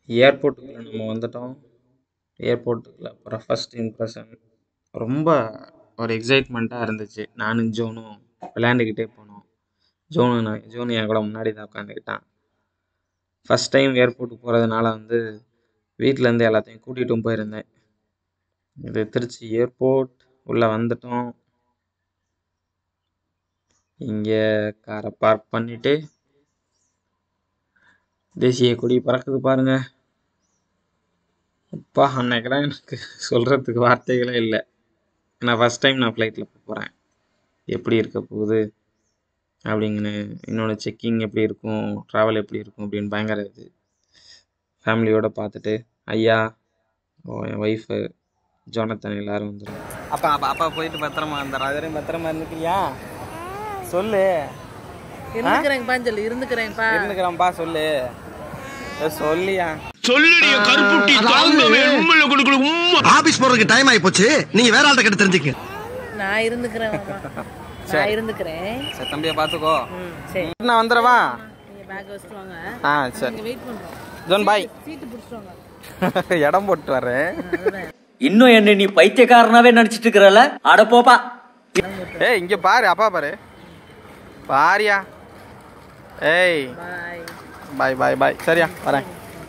ஏர்போர்ட்டுக்குள்ள நம்ம வந்துட்டோம் ஏர்போர்ட்டுக்குள்ள அப்புறம் ஃபர்ஸ்ட் இம்ப்ரெஷன் ரொம்ப ஒரு எக்ஸைட்மெண்ட்டாக இருந்துச்சு நானும் ஜோனும் விளையாண்டுக்கிட்டே போனோம் ஜோனு நான் ஜோனு என் கூட முன்னாடி தான் உட்காந்துக்கிட்டான் ஃபஸ்ட் டைம் ஏர்போர்ட்டுக்கு போகிறதுனால வந்து வீட்டிலேருந்து எல்லாத்தையும் கூட்டிகிட்டும் போயிருந்தேன் இது திருச்சி ஏர்போர்ட் உள்ளே வந்துட்டோம் இங்கே காரை பார்க் பண்ணிவிட்டு தேசிய கொடி பறக்குது பாருங்க அப்பா அன்னைக்கெல்லாம் எனக்கு சொல்கிறதுக்கு வார்த்தைகளே இல்லை நான் ஃபஸ்ட் டைம் நான் ஃப்ளைட்டில் போகிறேன் எப்படி இருக்க போகுது அப்படிங்கன்னு இன்னொன்று செக்கிங் எப்படி இருக்கும் ட்ராவல் எப்படி இருக்கும் அப்படின்னு பயங்கர இது ஃபேமிலியோடு பார்த்துட்டு ஐயா ஓ என் ஒய்ஃபு ஜோனத்தன் எல்லாரும் வந்துடும் அப்பா அப்பா அப்பா போயிட்டு பத்திரமா வந்தார் அது வரையும் பத்திரமா இருந்துக்கிறியா சொல்லு இருந்துக்கிறேங்கப்பா சொல்லு இருந்துக்கிறேன்ப்பா இருந்துக்கிறேன்ப்பா சொல்லு ஏ, சொல்லியா ஆபீஸ் போறதுக்கு டைம் ஆயி போச்சு நீங்க வேற ஆள்கிட்ட கிட்ட தெரிஞ்சுக்க நான் இருந்துக்கிறேன் மாமா. நான் இருந்துக்கிறேன் சரி தம்பியை பார்த்துக்கோ ம் சரி நான் வந்துடவா நீங்க பேக் வச்சுட்டு வாங்க ஆ சரி நீங்க வெயிட் பண்றோம் ஜோன் பாய் சீட்டு பிடிச்சிட்டு வாங்க இடம் போட்டு வரேன் அதுதான் இன்னும் என்ன நீ பைத்தியக்காரனாவே நினைச்சிட்டு இருக்கிறல அட போப்பா ஏய் இங்க பாரு அப்பா பாரு பாரியா ஏய் பாய் பாய் பாய் பாய் சரியா வரேன்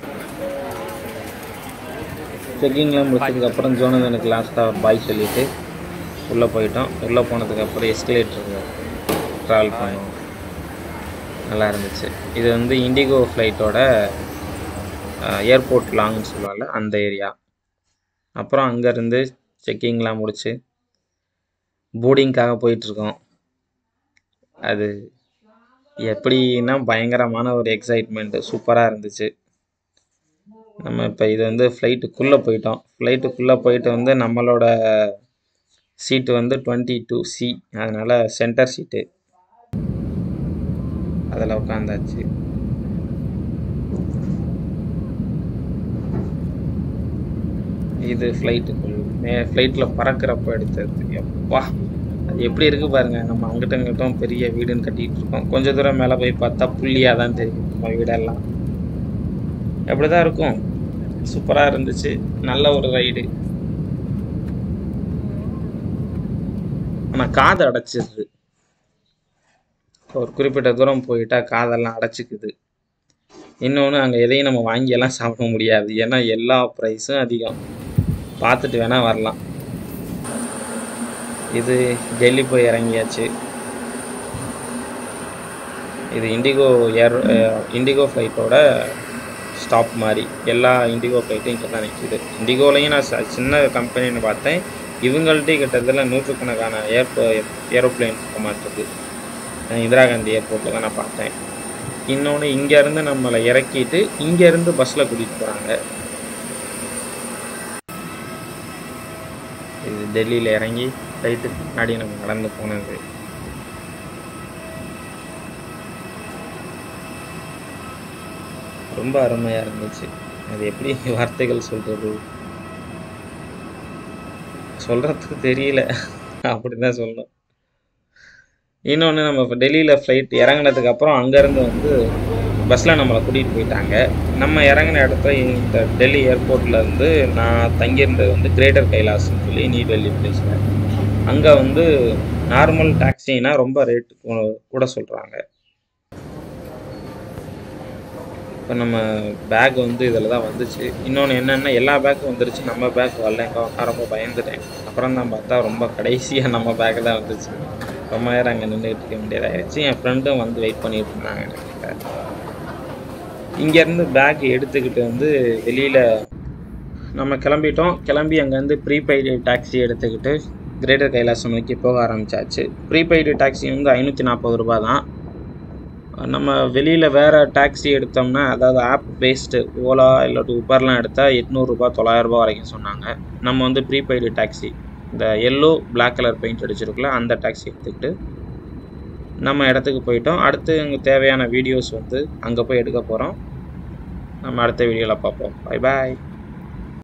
செக்கிங்லாம் முடிச்சதுக்கப்புறம் ஜோனதனுக்கு லாஸ்ட்டாக பாய் சொல்லிவிட்டு உள்ளே போயிட்டோம் உள்ளே போனதுக்கப்புறம் எஸ்கலேட்டர் ட்ராவல் பண்ணோம் நல்லா இருந்துச்சு இது வந்து இண்டிகோ ஃப்ளைட்டோட ஏர்போர்ட் லாங்னு சொல்லுவாங்கல்ல அந்த ஏரியா அப்புறம் அங்கேருந்து செக்கிங்லாம் முடிச்சு போர்டிங்காக போயிட்டுருக்கோம் அது எப்படின்னா பயங்கரமான ஒரு எக்ஸைட்மெண்ட்டு சூப்பராக இருந்துச்சு நம்ம இப்போ இது வந்து ஃப்ளைட்டுக்குள்ளே போயிட்டோம் ஃப்ளைட்டுக்குள்ளே போயிட்டு வந்து நம்மளோட சீட்டு வந்து டுவெண்ட்டி டூ சி அதனால் சென்டர் சீட்டு அதில் உட்காந்தாச்சு இது ஃப்ளைட்டுக்குள் மே ஃப்ளைட்டில் பறக்கிறப்ப எடுத்தது எப்பா அது எப்படி இருக்குது பாருங்கள் நம்ம அங்கிட்ட இங்கிட்டும் பெரிய வீடுன்னு கட்டிகிட்டு இருக்கோம் கொஞ்சம் தூரம் மேலே போய் பார்த்தா புள்ளியாக தான் தெரியும் நம்ம வீடெல்லாம் எப்படி தான் இருக்கும் சூப்பராக இருந்துச்சு நல்ல ஒரு ரைடு ஆனால் காது அடைச்சிருது ஒரு குறிப்பிட்ட தூரம் போயிட்டா காதெல்லாம் அடைச்சிக்குது இன்னொன்று அங்கே எதையும் நம்ம வாங்கியெல்லாம் சாப்பிட முடியாது ஏன்னா எல்லா ப்ரைஸும் அதிகம் பார்த்துட்டு வேணால் வரலாம் இது டெல்லி போய் இறங்கியாச்சு இது இண்டிகோ ஏர் இண்டிகோ ஃப்ளைட்டோட ஸ்டாப் மாதிரி எல்லா இண்டிகோ ஃப்ளைட்டும் இங்கே தான் நிற்கிது இண்டிகோலையும் நான் ச- சின்ன கம்பெனின்னு பார்த்தேன் இவங்கள்ட்டே கிட்டத்தட்ட நூற்றுக்கணக்கான ஏர்போ ஏரோப்ளேன் இருக்க மாட்டிருக்கு நான் இந்திரா காந்தி ஏர்போர்ட்டில் தான் நான் பார்த்தேன் இன்னொன்று இங்கேருந்து நம்மளை இறக்கிட்டு இங்கேருந்து பஸ்ஸில் கூட்டிகிட்டு போகிறாங்க இது டெல்லியில் இறங்கி ஃப்ளைட்டுக்கு முன்னாடி நம்ம நடந்து போனது ரொம்ப அருமையாக இருந்துச்சு அது எப்படி வார்த்தைகள் சொல்கிறது சொல்கிறதுக்கு தெரியல அப்படி தான் சொல்லணும் இன்னொன்று நம்ம இப்போ டெல்லியில் ஃப்ளைட் இறங்குனதுக்கு அப்புறம் அங்கேருந்து வந்து பஸ்ஸில் நம்மளை கூட்டிகிட்டு போயிட்டாங்க நம்ம இறங்கின இடத்துல இந்த டெல்லி ஏர்போர்ட்டில் இருந்து நான் தங்கியிருந்தது வந்து கிரேட்டர் கைலாஸ்னு சொல்லி நியூ டெல்லி பிளேஸில் அங்கே வந்து நார்மல் டாக்ஸினா ரொம்ப ரேட்டு கூட சொல்கிறாங்க இப்போ நம்ம பேக் வந்து இதில் தான் வந்துச்சு இன்னொன்று என்னென்னா எல்லா பேக்கும் வந்துருச்சு நம்ம பேக் வரல எங்கள் ரொம்ப பயந்துட்டேன் அப்புறம் தான் பார்த்தா ரொம்ப கடைசியாக நம்ம பேக்கு தான் வந்துச்சு ரொம்ப நேரம் அங்கே நின்றுட்டு இருக்க வேண்டியதாகிடுச்சு என் ஃப்ரெண்டும் வந்து வெயிட் பண்ணிட்டு இருந்தாங்க என்கிட்ட இங்கேருந்து பேக் எடுத்துக்கிட்டு வந்து வெளியில் நம்ம கிளம்பிட்டோம் கிளம்பி அங்கேருந்து ப்ரீபெய்டு டாக்ஸி எடுத்துக்கிட்டு கிரேட்டர் கைலாசம் நோக்கி போக ஆரம்பிச்சாச்சு ப்ரீபெய்டு டாக்ஸி வந்து ஐநூற்றி நாற்பது ரூபா தான் நம்ம வெளியில் வேறு டாக்ஸி எடுத்தோம்னா அதாவது ஆப் பேஸ்டு ஓலா இல்லாட்டி உபர்லாம் எடுத்தால் எட்நூறுரூபா தொள்ளாயிரரூபா வரைக்கும் சொன்னாங்க நம்ம வந்து ப்ரீபெய்டு டாக்ஸி இந்த எல்லோ Black கலர் பெயிண்ட் அடிச்சிருக்குல்ல அந்த டாக்ஸி எடுத்துக்கிட்டு நம்ம இடத்துக்கு போயிட்டோம் அடுத்து அங்கே தேவையான வீடியோஸ் வந்து அங்கே போய் எடுக்க போகிறோம் நம்ம அடுத்த வீடியோவில் பார்ப்போம் பை பாய்